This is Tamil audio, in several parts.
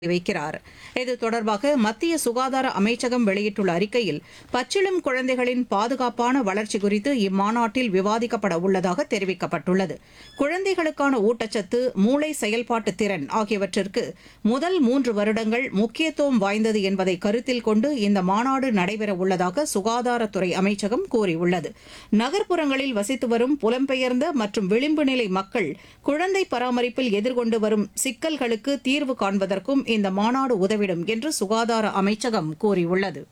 வைக்கிறார் இது தொடர்பாக மத்திய சுகாதார அமைச்சகம் வெளியிட்டுள்ள அறிக்கையில் பச்சிளம் குழந்தைகளின் பாதுகாப்பான வளர்ச்சி குறித்து இம்மாநாட்டில் விவாதிக்கப்பட உள்ளதாக தெரிவிக்கப்பட்டுள்ளது குழந்தைகளுக்கான ஊட்டச்சத்து மூளை செயல்பாட்டு திறன் ஆகியவற்றிற்கு முதல் மூன்று வருடங்கள் முக்கியத்துவம் வாய்ந்தது என்பதை கருத்தில் கொண்டு இந்த மாநாடு நடைபெற உள்ளதாக சுகாதாரத்துறை அமைச்சகம் கூறியுள்ளது நகர்ப்புறங்களில் வசித்து வரும் புலம்பெயர்ந்த மற்றும் விளிம்பு நிலை மக்கள் குழந்தை பராமரிப்பில் எதிர்கொண்டு வரும் சிக்கல்களுக்கு தீர்வு காண்பதற்கும் இந்த மாநாடு உதவிடும் என்று சுகாதார அமைச்சகம் கூறியுள்ளது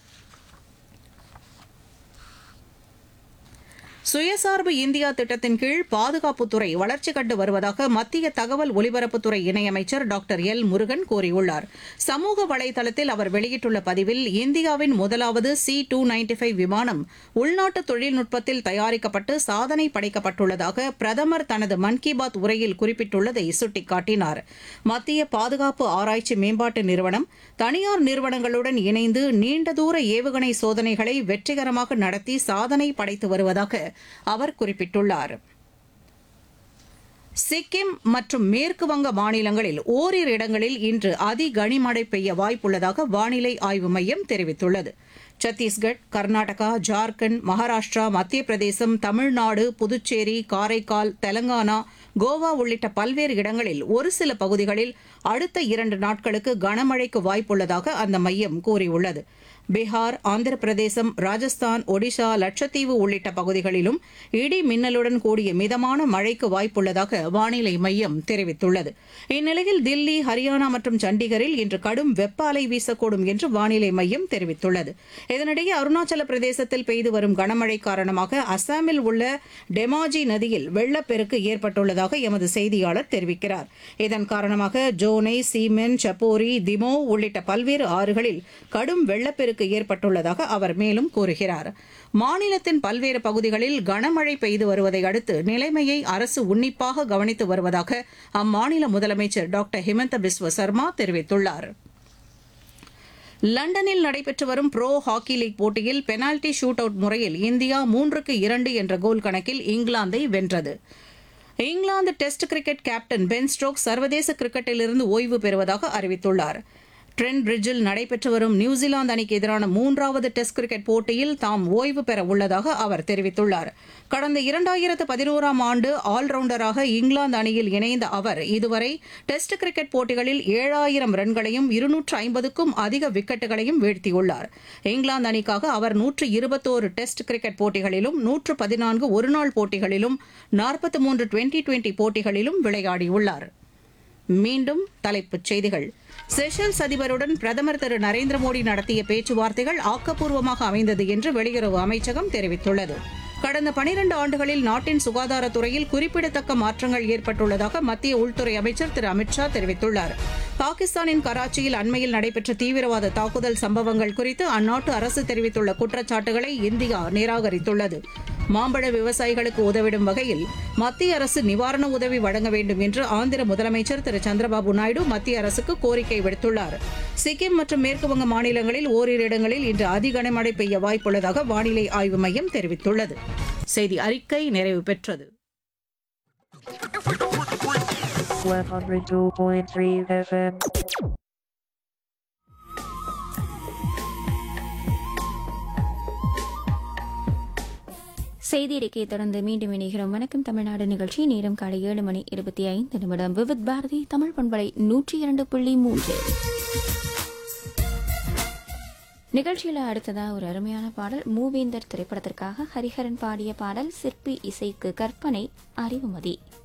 சுயசார்பு இந்தியா திட்டத்தின் கீழ் பாதுகாப்புத்துறை வளர்ச்சி கண்டு வருவதாக மத்திய தகவல் ஒலிபரப்புத்துறை இணையமைச்சர் டாக்டர் எல் முருகன் கூறியுள்ளார் சமூக வலைதளத்தில் அவர் வெளியிட்டுள்ள பதிவில் இந்தியாவின் முதலாவது சி டூ நைன்டி ஃபைவ் விமானம் உள்நாட்டு தொழில்நுட்பத்தில் தயாரிக்கப்பட்டு சாதனை படைக்கப்பட்டுள்ளதாக பிரதமர் தனது மன் கி பாத் உரையில் குறிப்பிட்டுள்ளதை சுட்டிக்காட்டினார் மத்திய பாதுகாப்பு ஆராய்ச்சி மேம்பாட்டு நிறுவனம் தனியார் நிறுவனங்களுடன் இணைந்து நீண்ட தூர ஏவுகணை சோதனைகளை வெற்றிகரமாக நடத்தி சாதனை படைத்து வருவதாக அவர் குறிப்பிட்டுள்ளார் சிக்கிம் மற்றும் மேற்கு வங்க மாநிலங்களில் ஓரிரு இடங்களில் இன்று அதி கனிமழை பெய்ய வாய்ப்புள்ளதாக வானிலை ஆய்வு மையம் தெரிவித்துள்ளது சத்தீஸ்கட் கர்நாடகா ஜார்க்கண்ட் மகாராஷ்டிரா மத்திய பிரதேசம் தமிழ்நாடு புதுச்சேரி காரைக்கால் தெலங்கானா கோவா உள்ளிட்ட பல்வேறு இடங்களில் ஒரு சில பகுதிகளில் அடுத்த இரண்டு நாட்களுக்கு கனமழைக்கு வாய்ப்புள்ளதாக அந்த மையம் கூறியுள்ளது பீகார் ஆந்திர பிரதேசம் ராஜஸ்தான் ஒடிஷா லட்சத்தீவு உள்ளிட்ட பகுதிகளிலும் இடி மின்னலுடன் கூடிய மிதமான மழைக்கு வாய்ப்புள்ளதாக வானிலை மையம் தெரிவித்துள்ளது இந்நிலையில் தில்லி ஹரியானா மற்றும் சண்டிகரில் இன்று கடும் வெப்ப அலை வீசக்கூடும் என்று வானிலை மையம் தெரிவித்துள்ளது இதனிடையே அருணாச்சல பிரதேசத்தில் பெய்து வரும் கனமழை காரணமாக அசாமில் உள்ள டெமாஜி நதியில் வெள்ளப்பெருக்கு ஏற்பட்டுள்ளதாக எமது செய்தியாளர் தெரிவிக்கிறார் இதன் காரணமாக ஜோனை சீமென் சப்போரி திமோ உள்ளிட்ட பல்வேறு ஆறுகளில் கடும் வெள்ளப்பெருக்கு ஏற்பட்டுள்ளதாக அவர் மேலும் கூறுகிறார் மாநிலத்தின் பல்வேறு பகுதிகளில் கனமழை பெய்து வருவதை அடுத்து நிலைமையை அரசு உன்னிப்பாக கவனித்து வருவதாக அம்மாநில முதலமைச்சர் டாக்டர் ஹிமந்த பிஸ்வ சர்மா தெரிவித்துள்ளார் லண்டனில் நடைபெற்று வரும் ப்ரோ ஹாக்கி லீக் போட்டியில் பெனால்டி ஷூட் அவுட் முறையில் இந்தியா மூன்றுக்கு இரண்டு என்ற கோல் கணக்கில் இங்கிலாந்தை வென்றது England test cricket captain Ben Stokes சர்வதேச கிரிக்கெட்டிலிருந்து ஓய்வு பெறுவதாக அறிவித்துள்ளார் ட்ரெண்ட் பிரிட்ஜில் நடைபெற்று வரும் நியூசிலாந்து அணிக்கு எதிரான மூன்றாவது டெஸ்ட் கிரிக்கெட் போட்டியில் தாம் ஓய்வு பெற உள்ளதாக அவர் தெரிவித்துள்ளார் கடந்த இரண்டாயிரத்து பதினோராம் ஆண்டு ஆல்ரவுண்டராக இங்கிலாந்து அணியில் இணைந்த அவர் இதுவரை டெஸ்ட் கிரிக்கெட் போட்டிகளில் ஏழாயிரம் ரன்களையும் இருநூற்று ஐம்பதுக்கும் அதிக விக்கெட்டுகளையும் வீழ்த்தியுள்ளார் இங்கிலாந்து அணிக்காக அவர் நூற்று இருபத்தோரு டெஸ்ட் கிரிக்கெட் போட்டிகளிலும் நூற்று பதினான்கு ஒருநாள் போட்டிகளிலும் நாற்பத்தி மூன்று டுவெண்டி டுவெண்டி போட்டிகளிலும் விளையாடியுள்ளார் மீண்டும் தலைப்புச் செய்திகள் செஷல்ஸ் அதிபருடன் பிரதமர் திரு நரேந்திர மோடி நடத்திய பேச்சுவார்த்தைகள் ஆக்கப்பூர்வமாக அமைந்தது என்று வெளியுறவு அமைச்சகம் தெரிவித்துள்ளது கடந்த பனிரண்டு ஆண்டுகளில் நாட்டின் சுகாதாரத்துறையில் குறிப்பிடத்தக்க மாற்றங்கள் ஏற்பட்டுள்ளதாக மத்திய உள்துறை அமைச்சர் திரு அமித்ஷா தெரிவித்துள்ளார் பாகிஸ்தானின் கராச்சியில் அண்மையில் நடைபெற்ற தீவிரவாத தாக்குதல் சம்பவங்கள் குறித்து அந்நாட்டு அரசு தெரிவித்துள்ள குற்றச்சாட்டுகளை இந்தியா நிராகரித்துள்ளது மாம்பழ விவசாயிகளுக்கு உதவிடும் வகையில் மத்திய அரசு நிவாரண உதவி வழங்க வேண்டும் என்று ஆந்திர முதலமைச்சர் திரு சந்திரபாபு நாயுடு மத்திய அரசுக்கு கோரிக்கை விடுத்துள்ளார் சிக்கிம் மற்றும் மேற்குவங்க மாநிலங்களில் ஓரிரு இடங்களில் இன்று அதி கனமழை பெய்ய வாய்ப்புள்ளதாக வானிலை ஆய்வு மையம் தெரிவித்துள்ளது செய்தி அறிக்கை நிறைவு பெற்றது 102.3 FM. செய்தி அறிக்கையை தொடர்ந்து மீண்டும் இணைகிறோம் வணக்கம் தமிழ்நாடு நிகழ்ச்சி நேரம் காலை ஏழு மணி இருபத்தி ஐந்து நிமிடம் விவித் பாரதி தமிழ் பண்பலை நூற்றி இரண்டு புள்ளி மூன்று நிகழ்ச்சியில் அடுத்ததா ஒரு அருமையான பாடல் மூவேந்தர் திரைப்படத்திற்காக ஹரிஹரன் பாடிய பாடல் சிற்பி இசைக்கு கற்பனை அறிவுமதி